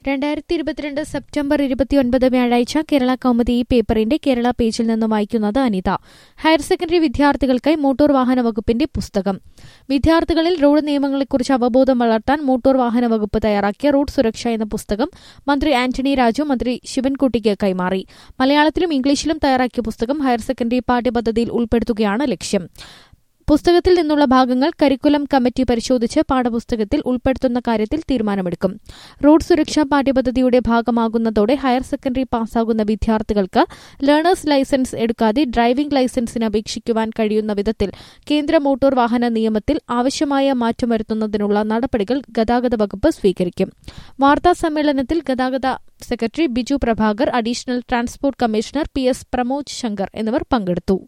രണ്ടായിരത്തി ഇരുപത്തിരണ്ട് സെപ്റ്റംബർ ഇരുപത്തിയൊൻപത് വ്യാഴാഴ്ച കേരള കൗമുദി ഈ പേപ്പറിന്റെ കേരള പേജിൽ നിന്ന് വായിക്കുന്നത് അനിത ഹയർ സെക്കൻഡറി വിദ്യാർത്ഥികൾക്കായി മോട്ടോർ വാഹന വകുപ്പിന്റെ പുസ്തകം വിദ്യാർത്ഥികളിൽ റോഡ് നിയമങ്ങളെക്കുറിച്ച് അവബോധം വളർത്താൻ മോട്ടോർ വാഹന വകുപ്പ് തയ്യാറാക്കിയ റോഡ് സുരക്ഷ എന്ന പുസ്തകം മന്ത്രി ആന്റണി രാജു മന്ത്രി ശിവൻകുട്ടിക്ക് കൈമാറി മലയാളത്തിലും ഇംഗ്ലീഷിലും തയ്യാറാക്കിയ പുസ്തകം ഹയർ സെക്കൻഡറി പാഠ്യപദ്ധതിയിൽ ഉൾപ്പെടുത്തുകയാണ് ലക്ഷ്യം പുസ്തകത്തിൽ നിന്നുള്ള ഭാഗങ്ങൾ കരിക്കുലം കമ്മിറ്റി പരിശോധിച്ച് പാഠപുസ്തകത്തിൽ ഉൾപ്പെടുത്തുന്ന കാര്യത്തിൽ തീരുമാനമെടുക്കും റോഡ് സുരക്ഷാ പാഠ്യപദ്ധതിയുടെ ഭാഗമാകുന്നതോടെ ഹയർ സെക്കൻഡറി പാസ്സാകുന്ന വിദ്യാർത്ഥികൾക്ക് ലേണേഴ്സ് ലൈസൻസ് എടുക്കാതെ ഡ്രൈവിംഗ് ലൈസൻസിന് അപേക്ഷിക്കുവാൻ കഴിയുന്ന വിധത്തിൽ കേന്ദ്ര മോട്ടോർ വാഹന നിയമത്തിൽ ആവശ്യമായ മാറ്റം വരുത്തുന്നതിനുള്ള നടപടികൾ ഗതാഗത വകുപ്പ് സ്വീകരിക്കും വാർത്താ സമ്മേളനത്തിൽ ഗതാഗത secretary Biju Prabhakar additional transport commissioner P S Pramod Shankar എന്നിവർ പങ്കെടുത്തു